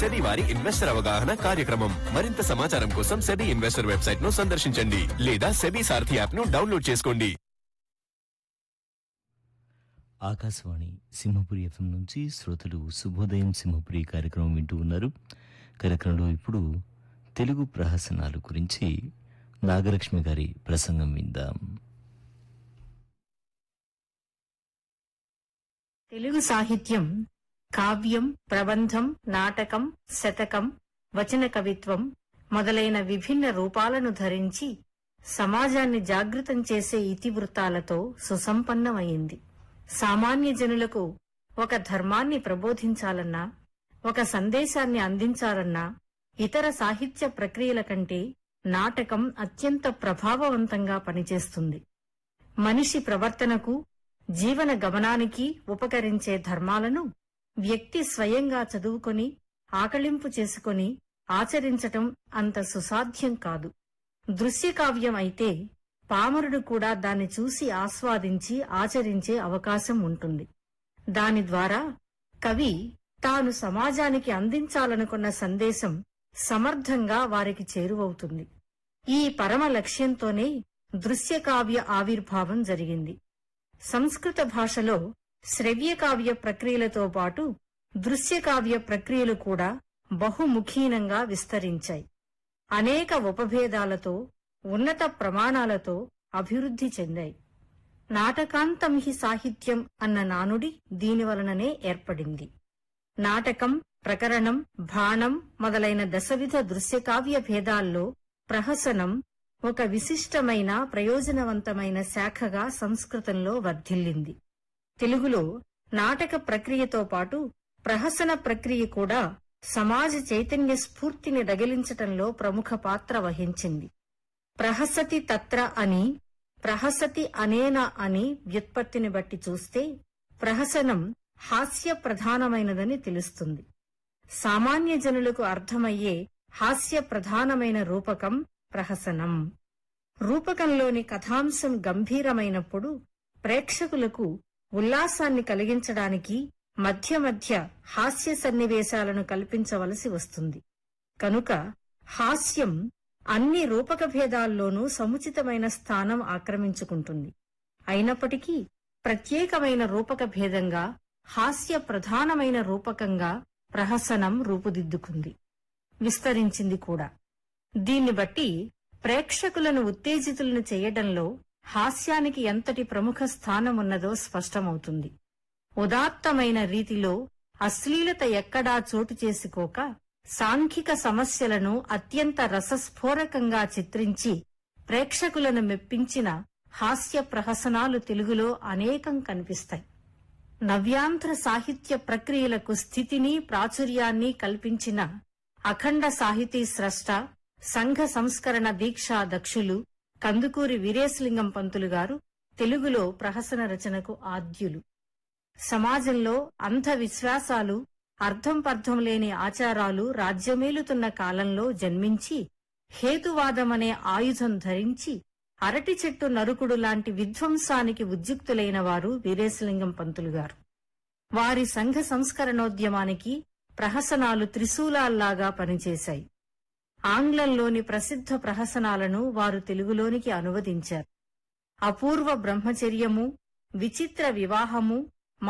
SEBI వారి investor అవగాహన కార్యక్రమం మరింత సమాచారం కోసం సెబీ ఇన్వెస్టర్ వెబ్సైట్ ను సందర్శించండి లేదా సెబీ సారథి యాప్ ను డౌన్లోడ్ చేసుకోండి ఆకాశవాణి సింహపురి ఎఫ్ఎం నుంచి శ్రోతలు శుభోదయం సింహపురి కార్యక్రమం వింటూ ఉన్నారు కార్యక్రమంలో ఇప్పుడు తెలుగు ప్రహసనాలు గురించి నాగలక్ష్మి గారి ప్రసంగం విందాం తెలుగు సాహిత్యం కావ్యం ప్రబంధం నాటకం శతకం వచన కవిత్వం మొదలైన విభిన్న రూపాలను ధరించి సమాజాన్ని జాగృతం చేసే ఇతివృత్తాలతో సుసంపన్నమైంది సామాన్య జనులకు ఒక ధర్మాన్ని ప్రబోధించాలన్నా ఒక సందేశాన్ని అందించాలన్నా ఇతర సాహిత్య ప్రక్రియల కంటే నాటకం అత్యంత ప్రభావవంతంగా పనిచేస్తుంది మనిషి ప్రవర్తనకు జీవన గమనానికి ఉపకరించే ధర్మాలను వ్యక్తి స్వయంగా చదువుకొని ఆకళింపు చేసుకొని ఆచరించటం అంత సుసాధ్యం కాదు దృశ్యకావ్యం అయితే పామరుడు కూడా దాన్ని చూసి ఆస్వాదించి ఆచరించే అవకాశం ఉంటుంది దాని ద్వారా కవి తాను సమాజానికి అందించాలనుకున్న సందేశం సమర్థంగా వారికి చేరువవుతుంది ఈ పరమ లక్ష్యంతోనే దృశ్యకావ్య ఆవిర్భావం జరిగింది సంస్కృత భాషలో శ్రవ్యకావ్య ప్రక్రియలతో పాటు దృశ్యకావ్య ప్రక్రియలు కూడా బహుముఖీనంగా విస్తరించాయి అనేక ఉపభేదాలతో ఉన్నత ప్రమాణాలతో అభివృద్ధి చెందాయి నాటకాంతం హి సాహిత్యం అన్న నానుడి దీనివలననే ఏర్పడింది నాటకం ప్రకరణం బాణం మొదలైన దశవిధ దృశ్యకావ్య భేదాల్లో ప్రహసనం ఒక విశిష్టమైన ప్రయోజనవంతమైన శాఖగా సంస్కృతంలో వర్ధిల్లింది తెలుగులో నాటక ప్రక్రియతో పాటు ప్రహసన ప్రక్రియ కూడా సమాజ చైతన్య స్ఫూర్తిని రగిలించటంలో ప్రముఖ పాత్ర వహించింది ప్రహసతి తత్ర అని ప్రహసతి అనేన అని వ్యుత్పత్తిని బట్టి చూస్తే ప్రహసనం హాస్య ప్రధానమైనదని తెలుస్తుంది సామాన్య జనులకు అర్థమయ్యే హాస్య ప్రధానమైన రూపకం ప్రహసనం రూపకంలోని కథాంశం గంభీరమైనప్పుడు ప్రేక్షకులకు ఉల్లాసాన్ని కలిగించడానికి మధ్య మధ్య హాస్య సన్నివేశాలను కల్పించవలసి వస్తుంది కనుక హాస్యం అన్ని రూపక భేదాల్లోనూ సముచితమైన స్థానం ఆక్రమించుకుంటుంది అయినప్పటికీ ప్రత్యేకమైన రూపక భేదంగా హాస్య ప్రధానమైన రూపకంగా ప్రహసనం రూపుదిద్దుకుంది విస్తరించింది కూడా దీన్ని బట్టి ప్రేక్షకులను ఉత్తేజితులను చేయడంలో హాస్యానికి ఎంతటి ప్రముఖ స్థానమున్నదో స్పష్టమవుతుంది ఉదాత్తమైన రీతిలో అశ్లీలత ఎక్కడా చోటు చేసుకోక సాంఘిక సమస్యలను అత్యంత రసస్ఫోరకంగా చిత్రించి ప్రేక్షకులను మెప్పించిన హాస్య ప్రహసనాలు తెలుగులో అనేకం కనిపిస్తాయి నవ్యాంధ్ర సాహిత్య ప్రక్రియలకు స్థితిని ప్రాచుర్యాన్ని కల్పించిన అఖండ సాహితీ స్రష్ట సంఘ సంస్కరణ దీక్షా దక్షులు కందుకూరి వీరేశలింగం పంతులు గారు తెలుగులో ప్రహసన రచనకు ఆద్యులు సమాజంలో అంధ విశ్వాసాలు అర్థం పర్థం లేని ఆచారాలు రాజ్యమేలుతున్న కాలంలో జన్మించి హేతువాదమనే ఆయుధం ధరించి అరటి చెట్టు నరుకుడు లాంటి విధ్వంసానికి ఉద్యుక్తులైన వారు వీరేశలింగం పంతులు గారు వారి సంఘ సంస్కరణోద్యమానికి ప్రహసనాలు త్రిశూలాల్లాగా పనిచేశాయి ఆంగ్లంలోని ప్రసిద్ధ ప్రహసనాలను వారు తెలుగులోనికి అనువదించారు అపూర్వ బ్రహ్మచర్యము విచిత్ర వివాహము